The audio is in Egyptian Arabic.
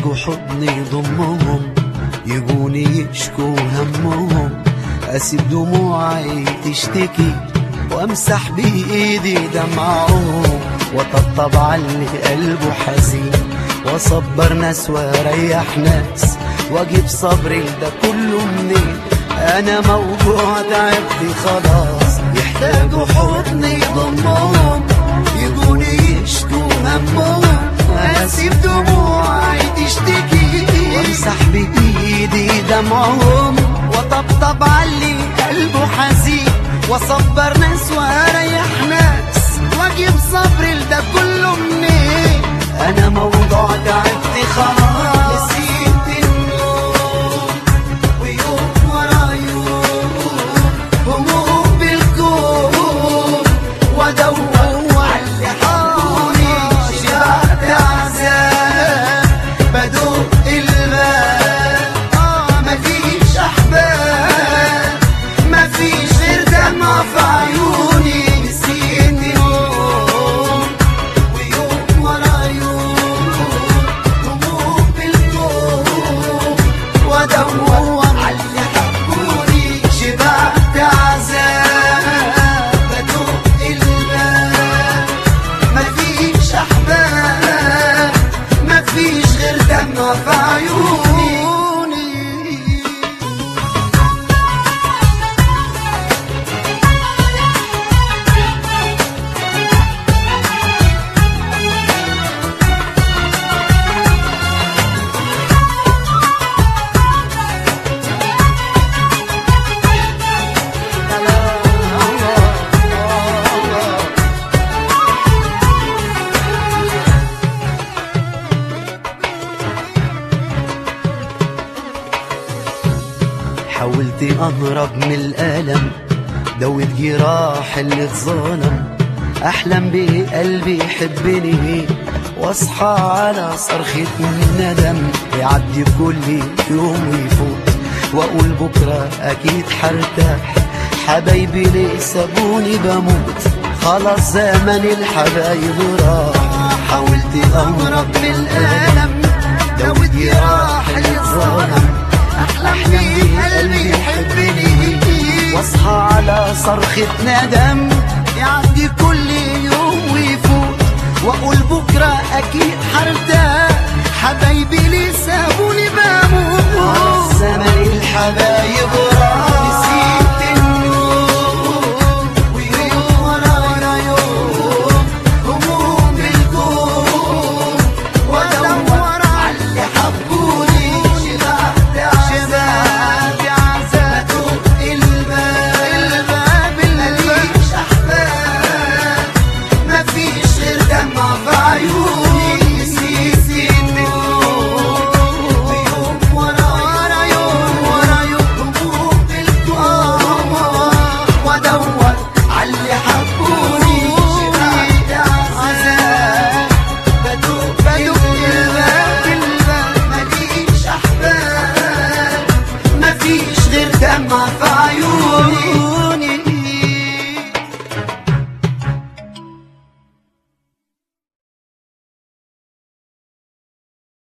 يحتاجوا حضن يضمهم يجوني يشكوا همهم اسيب دموعي تشتكي وامسح بايدي دمعهم وطبطب على اللي قلبه حزين واصبر ناس واريح ناس واجيب صبري ده كله منين انا موجوع تعبت خلاص يحتاجوا حضن يضمهم يجوني يشكوا همهم اسيب دموعي تشتكي وامسح بايدي دمعهم وطبطب علي قلبه حزين واصبر ناس واريح ناس واجيب صبري لده كله منين انا موضوع تعبت خلاص نسيت النوم ويوم ورا يوم هموم بالكون وادور على اللي حولي شبعت عذاب بدوق الباب اه مفيش احباب مفيش غير دمع في عيوني نسيت يوم ويوم ورا يوم هموم بالكون وادور على اللي حبوني شبعت عذاب بدوق الباب مفيش احباب مفيش غير دمع في عيوني حاولت اهرب من الالم دوت جراح اللي اتظلم احلم بقلبي يحبني واصحى على صرخة ندم يعدي كل يوم ويفوت واقول بكره اكيد حرتاح حبايبي ليه سابوني بموت خلاص زمن الحبايب راح حاولت اهرب من الالم دوت جراح اللي اتظلم احلم بقلبي يحبني واصحى على صرخة ندم يعدي كل يوم ويفوت واقول بكرة اكيد حرتاح حبايبي ليه سابوني بموت زمن الحبايب راح